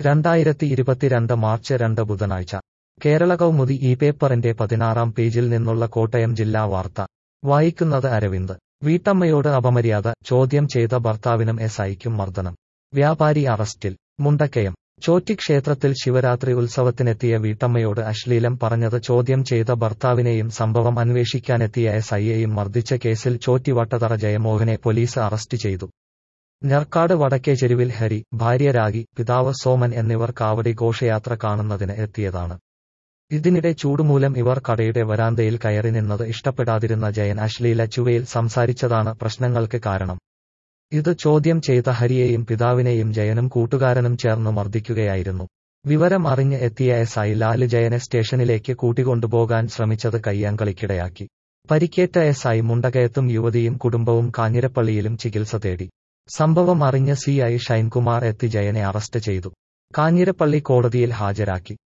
രണ്ടായിരത്തി ഇരുപത്തിരണ്ട് മാർച്ച് രണ്ട് ബുധനാഴ്ച കേരള കൗമുദി ഈ പേപ്പറിന്റെ പതിനാറാം പേജിൽ നിന്നുള്ള കോട്ടയം ജില്ലാ വാർത്ത വായിക്കുന്നത് അരവിന്ദ് വീട്ടമ്മയോട് അപമര്യാദ ചോദ്യം ചെയ്ത ഭർത്താവിനും എസ് ഐക്കും മർദ്ദനം വ്യാപാരി അറസ്റ്റിൽ മുണ്ടക്കയം ചോറ്റിക്ഷേത്രത്തിൽ ശിവരാത്രി ഉത്സവത്തിനെത്തിയ വീട്ടമ്മയോട് അശ്ലീലം പറഞ്ഞത് ചോദ്യം ചെയ്ത ഭർത്താവിനെയും സംഭവം അന്വേഷിക്കാനെത്തിയ എസ് ഐയെയും മർദ്ദിച്ച കേസിൽ ചോറ്റി വട്ടതറ ജയമോഹനെ പോലീസ് അറസ്റ്റ് ചെയ്തു ഞർക്കാട് വടക്കേ ചെരുവിൽ ഹരി ഭാര്യ രാഗി പിതാവ് സോമൻ എന്നിവർ കാവടി ഘോഷയാത്ര കാണുന്നതിന് എത്തിയതാണ് ഇതിനിടെ ചൂടുമൂലം ഇവർ കടയുടെ വരാന്തയിൽ കയറി നിന്നത് ഇഷ്ടപ്പെടാതിരുന്ന ജയൻ അശ്ലീല ചുവയിൽ സംസാരിച്ചതാണ് പ്രശ്നങ്ങൾക്ക് കാരണം ഇത് ചോദ്യം ചെയ്ത ഹരിയെയും പിതാവിനെയും ജയനും കൂട്ടുകാരനും ചേർന്ന് മർദ്ദിക്കുകയായിരുന്നു വിവരം അറിഞ്ഞ് എത്തിയ എസ് ഐ ലാല് ജയനെ സ്റ്റേഷനിലേക്ക് കൂട്ടിക്കൊണ്ടുപോകാൻ ശ്രമിച്ചത് കയ്യാങ്കളിക്കിടയാക്കി പരിക്കേറ്റ എസ് ഐ മുണ്ടകയത്തും യുവതിയും കുടുംബവും കാഞ്ഞിരപ്പള്ളിയിലും ചികിത്സ തേടി സംഭവം അറിഞ്ഞ സി ഐ ഷൈൻകുമാർ എത്തി ജയനെ അറസ്റ്റ് ചെയ്തു കാഞ്ഞിരപ്പള്ളി കോടതിയിൽ ഹാജരാക്കി